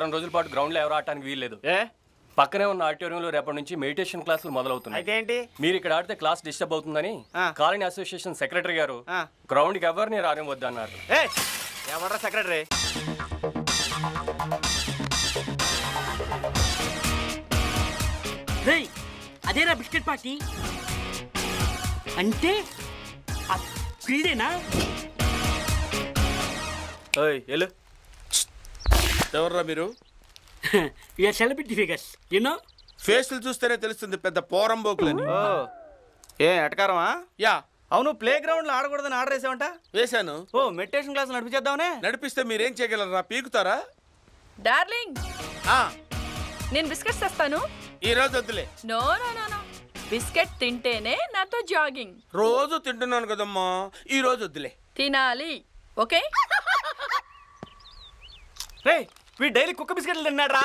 వారం రోజుల పాటు గ్రౌండ్లో ఎవరు ఆడటానికి వీల్లేదు ఏ పక్కనే ఉన్న ఆడిటోరియంలో రేపటి నుంచి మెడిటేషన్ క్లాసులు మొదలవుతున్నాయి అయితే ఏంటి మీరు ఇక్కడ ఆడితే క్లాస్ డిస్టర్బ్ అవుతుందని ఆ. కాలనీ అసోసియేషన్ సెక్రటరీ గారు ఆ. గ్రౌండ్కి ఎవరిని రానివ్వద్దు అన్నారు ఏ ఎవడ్రా సెక్రటరీ రేయ్ అదేరా బిస్కెట్ పార్టీ అంటే ఆ వీడేనా ఓయ్ ఎల్లు ఎవర్రా మీరు యూఆర్ సెలబ్రిటీ ఫిగర్స్ యూనో ఫేస్లు చూస్తేనే తెలుస్తుంది పెద్ద పోరంబోకులని ఓ ఏ ఎటకారమా యా అవును ప్లే గ్రౌండ్ లో ఆడకూడదని ఆర్డర్ వేసావంట వేశాను ఓ మెడిటేషన్ క్లాస్ నడిపించేద్దామనే నడిపిస్తే మీరేం చేయగలరా పీకుతారా డార్లింగ్ ఆ, నేను బిస్కెట్స్ తెస్తాను ఈ రోజు వద్దులే no no no no biscuit తింటేనే నాతో జాగింగ్ రోజు తింటున్నాను కదమ్మా ఈ రోజు వద్దులే తినాలి ఓకే రే వీడు డైలీ కుక్క బిస్కెట్లు తిన్నాడ్రా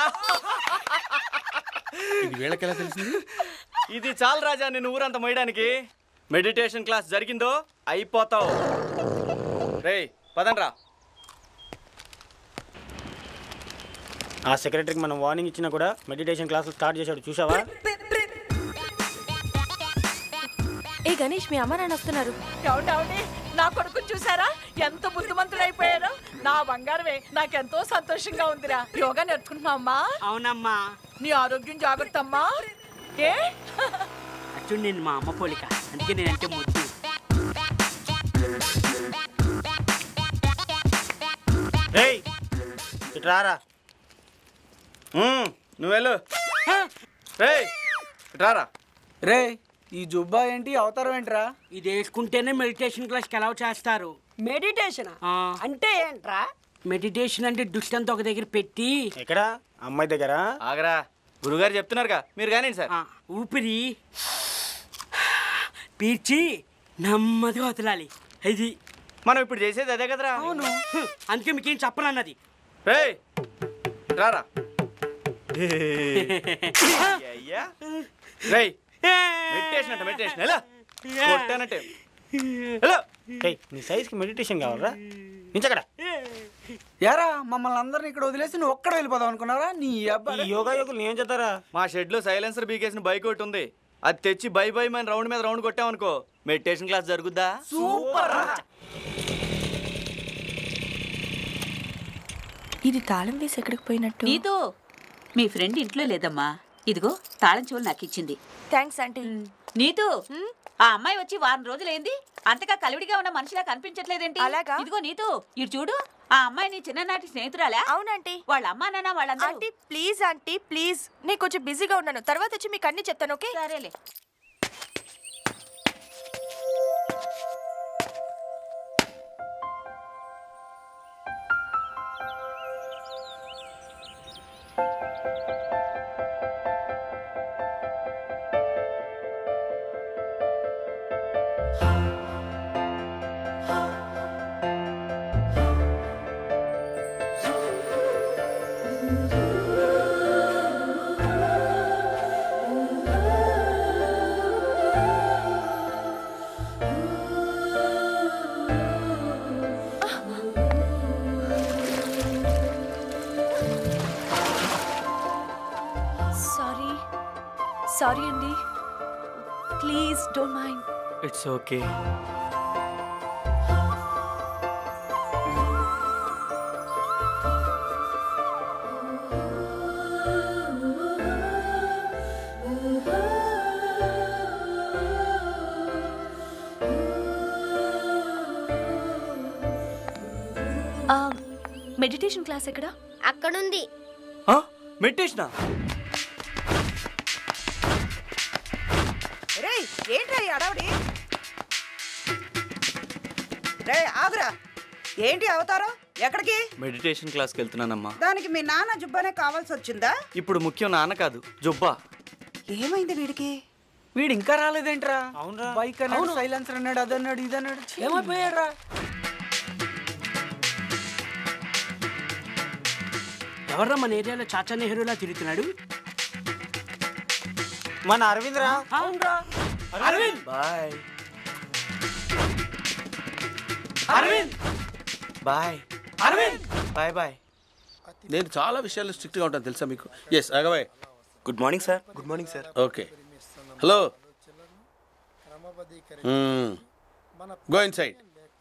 ఇది వీళ్ళకెలా తెలిసింది ఇది చాలు రాజా నేను ఊరంతా మోయడానికి మెడిటేషన్ క్లాస్ జరిగిందో అయిపోతావు రే పదండ్రా ఆ సెక్రటరీకి మనం వార్నింగ్ ఇచ్చినా కూడా మెడిటేషన్ క్లాసులు స్టార్ట్ చేశాడు చూసావా ఏ గణేష్ మీ అమ్మ నాన్న వస్తున్నారు ఏమండి నా కొడుకుని చూసారా ఎంత బుద్ధిమంతుడైపోయారో నా బంగారమే నాకెంతో సంతోషంగా ఉందిరా యోగా నేర్చుకుంటున్నావమ్మా అవునమ్మా నీ ఆరోగ్యం జాగ్రత్త అమ్మా ఏ అచ్చుడు నేను మా అమ్మ పోలిక అందుకే నేనంటే ముద్దు రేయ్ ఇటు రారా మ్మ్, నువ్వు వెళ్ళు రే రారా రే ఈ జుబ్బా ఏంటి అవతారం ఏంట్రా ఇది వేసుకుంటేనే మెడిటేషన్ క్లాస్కి అలౌ చేస్తారు మెడిటేషన్ ఆ, అంటే ఏంట్రా మెడిటేషన్ అంటే దుష్టంతో ఒక దగ్గర పెట్టి ఎక్కడ అమ్మాయి దగ్గర ఆగరా గురుగారు చెప్తున్నారుగా మీరు కానీ సార్ ఆ, ఊపిరి పీల్చి నెమ్మదిగా వదలాలి ఇది మనం ఇప్పుడు చేసేది అదే కదరా అవును అందుకే మీకేం చెప్పనన్నది రే రారా అయ్యా రే మెడిటేషన్ అంటే మెడిటేషన్ ఎలా కొట్టానంటే ఎలా ఏయ్ నీ సైజ్కి మెడిటేషన్ కావాలరా నించక్కడ యారా మమ్మల్ని అందరిని ఇక్కడ వదిలేసి నువ్వు ఒక్కడ వెళ్ళిపోదాం అనుకున్నారా నీ ఈ అబ్బాయి యోగా యోగులు ఏం చేస్తారా మా షెడ్ లో సైలెన్సర్ బీకేసిన బైక్ ఒకటి ఉంది అది తెచ్చి బై బై మన రౌండ్ మీద రౌండ్ కొట్టామనుకో మెడిటేషన్ క్లాస్ జరుగుద్దా సూపర్ ఇది తాళం వేసి ఎక్కడికి పోయినట్టు నీతో మీ ఫ్రెండ్ ఇంట్లో లేదమ్మా ఇదిగో తాళం చెవులు నాకు ఇచ్చింది థ్యాంక్స్ ఆంటీ నీతు ఆ అమ్మాయి వచ్చి వారం రోజులైంది అంతగా కలివిడిగా ఉన్న మనిషిలా కనిపించట్లేదేంటి అలాగా? ఇదిగో నీతు ఇటు చూడు ఆ అమ్మాయి నీ చిన్ననాటి స్నేహితురాలా అవునంటీ వాళ్ళ అమ్మా నాన్న వాళ్ళందరూ ఆంటీ ప్లీజ్ ఆంటీ ప్లీజ్ నేను కొంచెం బిజీగా ఉన్నాను తర్వాత వచ్చి మీకు అన్ని చెప్తాను ఓకే సరేలే సారీ సారీ అండి please don't mind it's okay meditation class ఎక్కడ అక్కడుంది మెడిటేషనా రే ఏంట్రా ఈ అడవుడి రే ఆగురా ఏంటి అవతారం ఎక్కడికి మెడిటేషన్ క్లాస్కి వెళ్తున్నానమ్మా దానికి మీ నాన్న జుబ్బానే కావాల్సి వచ్చిందా ఇప్పుడు ముఖ్యం నాన్న కాదు జుబ్బా ఏమైంది వీడికి వీడు ఇంకా రాలేదేంట్రా అవునురా. బైక్ అన్నాడు సైలెన్సర్ అన్నాడు అదన్నాడు ఇదన్నాడు ఏమైపోయారా ఎవర్రా మన ఏరియాలో చాచా నెహ్రూలా తిరుగుతున్నాడు మన అరవింద్ రా అవునరా అరవింద్ బాయ్ అరవింద్ బాయ్ అరవింద్ బాయ్ బాయ్ నేను చాలా విషయాల్లో స్ట్రిక్ట్గా ఉంటాను తెలుసా మీకు ఎస్ అగవాయ్ good morning sir good morning sir okay hello go inside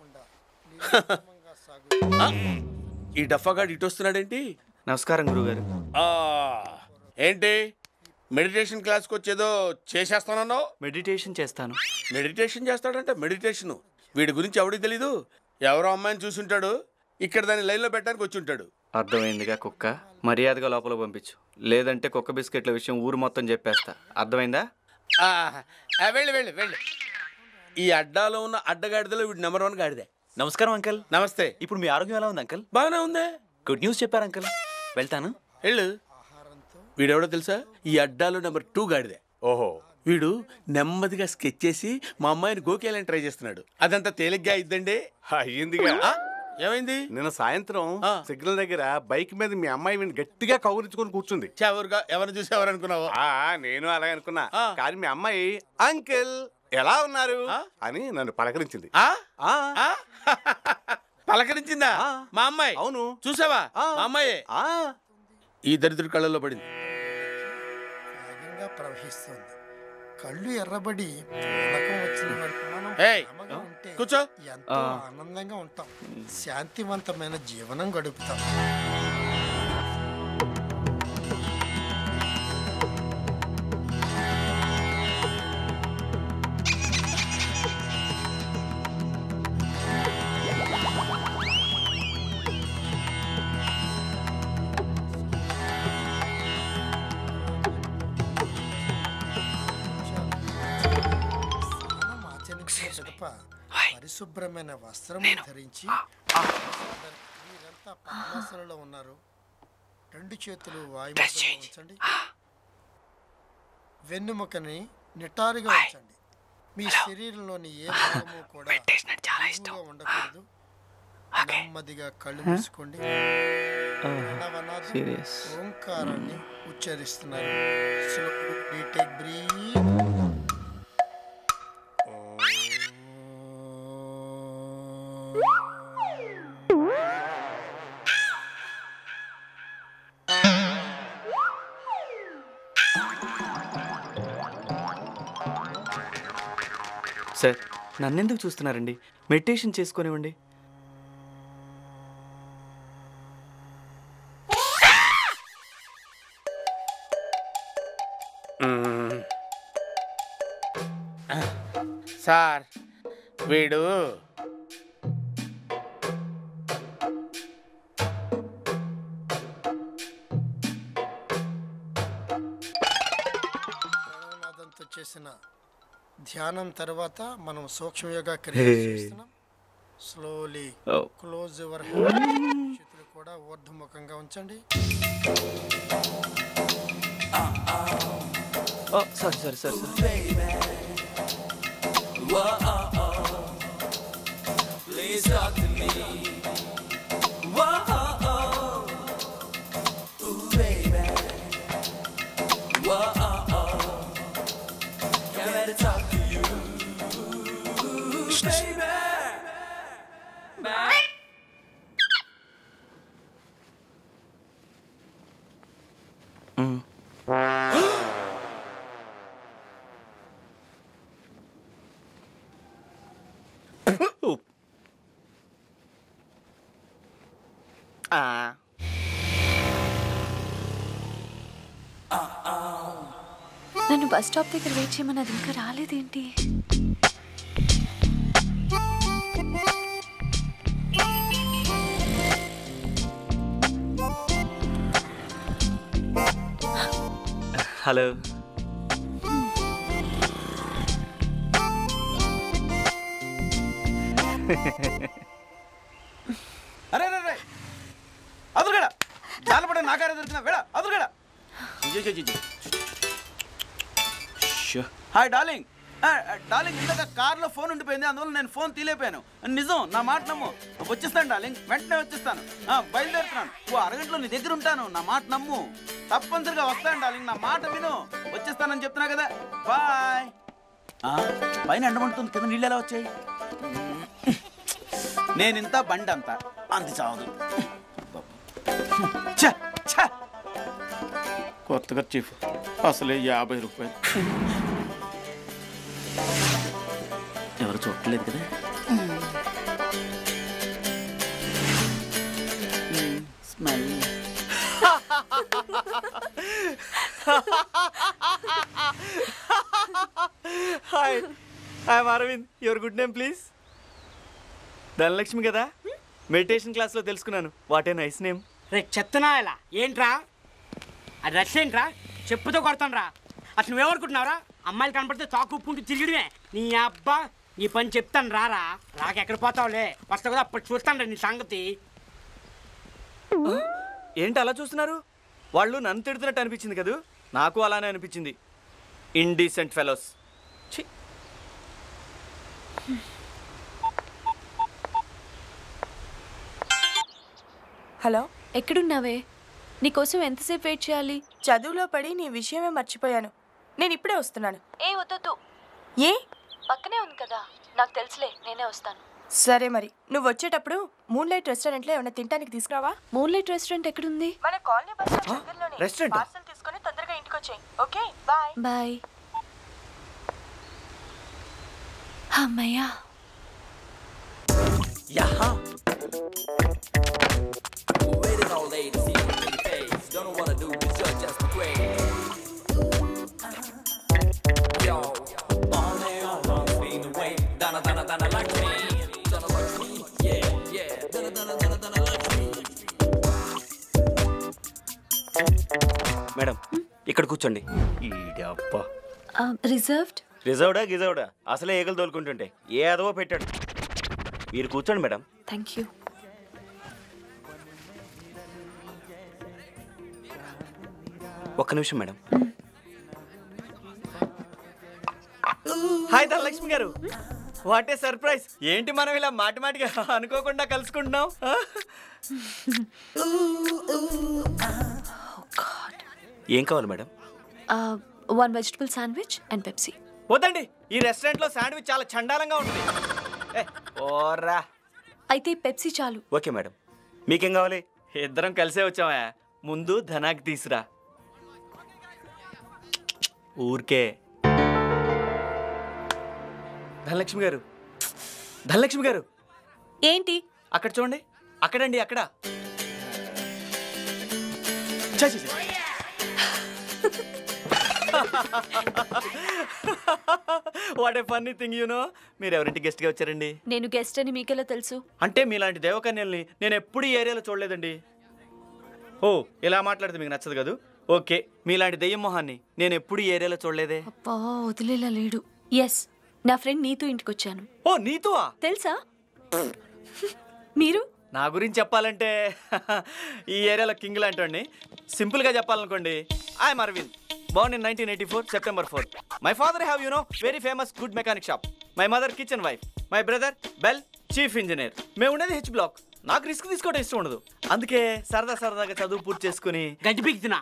ఈ డఫాగాడు ఇటు వస్తున్నాడేంటి నమస్కారం గురుగారు ఆ, ఏంటి మెడిటేషన్ క్లాస్కి వచ్చేదో చేసేస్తానన్నావు మెడిటేషన్ చేస్తాను మెడిటేషన్ చేస్తాడంటే మెడిటేషన్ వీడి గురించి ఎవడికి తెలీదు ఎవరో అమ్మాయిని చూసుంటాడు ఇక్కడ దాన్ని లైన్లో పెట్టడానికి వచ్చి ఉంటాడు అర్థమైందిగా కుక్క మర్యాదగా లోపల పంపించు లేదంటే కుక్క బిస్కెట్ల విషయం ఊరు మొత్తం చెప్పేస్తా అర్థమైందా ఆ, ఆ, వెళ్ళు వెళ్ళు వెళ్ళు ఈ అడ్డాలో ఉన్న అడ్డగాడిదలో వీడి నెంబర్ వన్ గాడిదే నమస్కారం అంకల్ నమస్తే ఇప్పుడు మీ ఆరోగ్యం ఎలా ఉంది అంకల్ బాగానే ఉందే గుడ్ న్యూస్ చెప్పారు అంకల్ వెళ్తాను వెళ్ళు వీడెవడో తెలుసా ఈ అడ్డాలో నెంబర్ టూ గాడిదే ఓహో వీడు నెమ్మదిగా స్కెచ్ చేసి మా అమ్మాయిని గోకేయాలని ట్రై చేస్తున్నాడు అదంతా తేలిగ్గా ఇద్దండి అయ్యిందిగా ఆ, ఏమైంది నిన్న సాయంత్రం ఆ. సిగ్నల్ దగ్గర బైక్ మీద మీ అమ్మాయి వీడిని గట్టిగా కౌరించుకొని కూర్చుంది ఎవరుగా ఎవరిని చూసి ఎవరు అనుకున్నావు ఆ నేను అలాగే అనుకున్నా ఆ. కానీ మీ అమ్మాయి అంకిల్ ఎలా ఉన్నారు ఆ? అని నన్ను పలకరించింది ఆ? ఆ, ఆ? పలకరించిందా ఆ. మా అమ్మాయి అవును చూసావా ఆ. మా అమ్మాయే ఆ, ఈ దరిద్రుడి కళ్ళల్లో పడింది వేగంగా ప్రవహిస్తుంది కళ్ళు ఎర్రబడి పూనకం వచ్చిన వారికి మనం ఏయ్, ప్రేమగా ఉంటే కూర్చో. ఎంతో ఆనందంగా ఉంటాం శాంతివంతమైన జీవనం గడుపుతాం స్నానం ఆచరించిన పిదప పరిశుభ్రమైన వస్త్రం ధరించి మీరంతా పద్మాసనంలో ఉన్నారు రెండు చేతులు వాయుమూలలో ఉంచండి వెన్నుముకని నిటారుగా ఉంచండి మీ శరీరంలోని ఏ భాగము కూడా దిగువగా ఉండకూడదు నెమ్మదిగా కళ్ళు మూసుకోండి ప్రణవనాదం, ఓంకారాన్ని ఉచ్చరిస్తున్నారు Slowly take breathe. సార్ నన్నెందుకు చూస్తున్నారండి మెడిటేషన్ చేసుకొనివ్వండి సార్ వీడు ప్రాణనాదంతో చేసిన ధ్యానం తర్వాత మనం సూక్ష్మయోగా క్రియ చేస్తున్నాం స్లోలీ Oh. క్లోజ్ యువర్ చేతులు కూడా ఊర్ధముఖంగా ఉంచండి సారీ సారీ సారీ సార్ నన్ను బస్ స్టాప్ దగ్గర వెయిట్ చేయమని అది ఇంకా రాలేదేంటి హలో అరే అరే అరే అదురుగడ జాలపడే నాకారే దొరికిన వేడ అదురుగడ హాయ్ డార్లింగ్ ఆ, ఆ, డార్లింగ్ ఇందాక కార్లో ఫోన్ ఉండిపోయింది అందువల్ల నేను ఫోన్ తీలేపోయాను నిజం నా మాట నమ్ము వచ్చేస్తాను డార్లింగ్ వెంటనే వచ్చేస్తాను ఆ, బయలుదేరుతున్నాను ఓ అరగంటలో నీ దగ్గర ఉంటాను నా మాట నమ్ము తప్పనిసరిగా వస్తాను డార్లింగ్ నా మాట విను వచ్చేస్తానని చెప్తున్నా కదా బాయ్ పైన ఎండమంటుంది కింద నీళ్ళు ఎలా వచ్చాయి నేను ఇంత బండి అంత అంత చావదు ఛ, ఛ. కొత్తగా చీఫ్ అసలే యాభై రూపాయలు ఎవరు చూడలేదు కదా smell hi hi Aravind your good name please Dhanalakshmi కదా మెడిటేషన్ క్లాస్లో తెలుసుకున్నాను వాట్ ఏ నైస్ నేమ్ రే చెత్తనా ఇలా ఏంట్రా అది రష్ ఏంట్రా చెప్పుతో కొడతాను అసలు నువ్వేమనుకుంటున్నావురా అమ్మాయిలు కనపడితే చాకు ఉప్పుంటూ తిరిగిడమే నీ అబ్బా నీ పని చెప్తాను రారా రాక ఎక్కడ పోతావులే వస్తా కదా అప్పుడు చూస్తాను నీ సంగతి ఏంటి అలా చూస్తున్నారు వాళ్ళు నన్ను తిడుతున్నట్టు అనిపించింది కదూ నాకు అలానే అనిపించింది ఇండీసెంట్ ఫెలోస్ హలో ఎక్కడున్నావే నీకోసం ఎంతసేపు వెయిట్ చేయాలి చదువులో పడి నీ విషయమే మర్చిపోయాను నేను ఇప్పుడే వస్తున్నాను ఏ వద్దు ఏ పక్కనే ఉంది కదా నాకు తెలుసులే నేనే వస్తాను సరే మరి నువ్వు వచ్చేటప్పుడు మూన్ లైట్ రెస్టారెంట్లో ఏమైనా తినడానికి తీసుకురావా మూన్ లైట్ రెస్టారెంట్ ఎక్కడుంది మన కాలనీ బస్ దగ్గరలోనే రెస్టారెంట్ పార్సల్ తీసుకొని తొందరగా ఇంటికి వచ్చేయి ఓకే బాయ్ బాయ్ అమ్మయ్యా మేడం ఇక్కడ కూర్చోండి ఈడి అబ్బా రిజర్వ్డ్ రిజర్వ్డా గిజర్వ్డా అసలే ఏగలు తోలుకుంటుంటే ఏ అదవో పెట్టాడు మీరు కూర్చోండి మేడం థ్యాంక్ యూ ఒక్క నిమిషం మేడం హాయ్ ధనలక్ష్మి గారు వాట్ ఏ సర్ప్రైజ్ ఏంటి మనం ఇలా మాటి మాటిగా అనుకోకుండా కలుసుకుంటున్నాం ఆ? ఏం కావాలి madam one vegetable sandwich and Pepsi వద్దండి ఈ రెస్టారెంట్లో శాండ్విచ్ చాలా చండాలంగా ఉంటుంది ఏ, ఓర్రా అయితే పెప్సీ చాలు ఓకే మేడం మీకేం కావాలి ఇద్దరం కలిసే వచ్చామా ముందు ధనాకి తీసురా ఊరికే ధనలక్ష్మి గారు ధనలక్ష్మి గారు ఏంటి అక్కడ చూడండి అక్కడండి అక్కడ ఛ, ఛ, ఛ. What a funny thing you know మీరు ఎవరింటి గెస్ట్గా వచ్చారండి నేను గెస్ట్ అని మీకెలా తెలుసు అంటే మీలాంటి దేవకన్యల్ని నేను ఎప్పుడు ఈ ఏరియాలో చూడలేదండి ఓ ఇలా మాట్లాడితే మీకు నచ్చదు కదూ ఓకే మీలాంటి దెయ్యం మొహాన్ని నేను ఎప్పుడు ఈ ఏరియాలో చూడలేదే అబ్బా వదిలేలా లేడు ఎస్ నా ఫ్రెండ్ నీతో ఇంటికి వచ్చాను ఓ నీతువా తెలుసా మీరు నా గురించి చెప్పాలంటే ఈ ఏరియాలో కింగ్ లాంటి సింపుల్గా చెప్పాలనుకోండి I'm Aravind born in nineteen eighty four September four my father have you know very famous good mechanic shop my mother kitchen wife my brother bell chief engineer మేము ఉండేది హెచ్ బ్లాక్ నాకు రిస్క్ తీసుకోవడం ఇష్టం ఉండదు అందుకే సరదా సరదాగా చదువు పూర్తి చేసుకుని గడ్డి పీకుతున్నా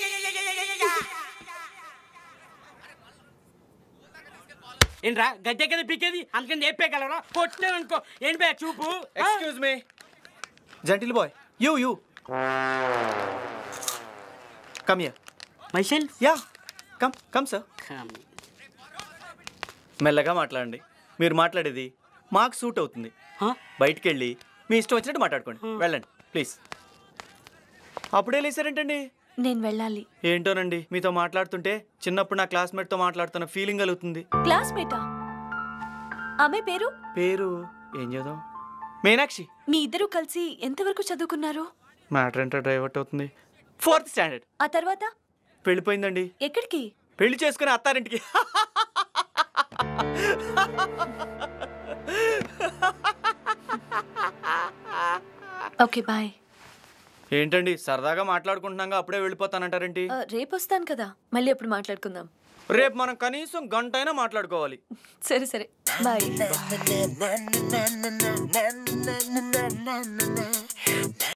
ఏంట్రా గడ్డే కదా పీకేది అందుకని చెప్పేయగలరా కొట్టినాను అనుకో ఏంటి బే చూపు excuse me gentle boy you you come yeah myself yeah come come sir మెల్లగా మాట్లాడండి మీరు మాట్లాడేది మాకు సూట్ అవుతుంది బయటికి వెళ్ళి మీ ఇష్టం వచ్చినట్టు మాట్లాడుకోండి వెళ్ళండి ప్లీజ్ అప్పుడే లేసారేంటండి నేను వెళ్ళాలి ఏంటోనండి మీతో మాట్లాడుతుంటే చిన్నప్పుడు నా క్లాస్మేట్తో మాట్లాడుతున్న ఫీలింగ్ కలుగుతుంది క్లాస్మేటా ఆమె పేరు పేరు ఏం చేద్దాం మీనాక్షి మీ ఇద్దరు కలిసి ఎంతవరకు చదువుకున్నారు మ్యాటర్ ఏంటో డైవర్ట్ అవుతుంది ఫోర్త్ స్టాండర్డ్ ఆ తర్వాత వెళ్ళిపోయిందండి ఎక్కడికి పెళ్లి చేసుకుని అత్తారింటికి ఓకే బాయ్ ఏంటండి సరదాగా మాట్లాడుకుంటున్నాగా అప్పుడే వెళ్ళిపోతానంటారేంటి రేపు వస్తాను కదా మళ్ళీ అప్పుడు మాట్లాడుకుందాం రేపు మనం కనీసం గంట అయినా మాట్లాడుకోవాలి సరే సరే బాయ్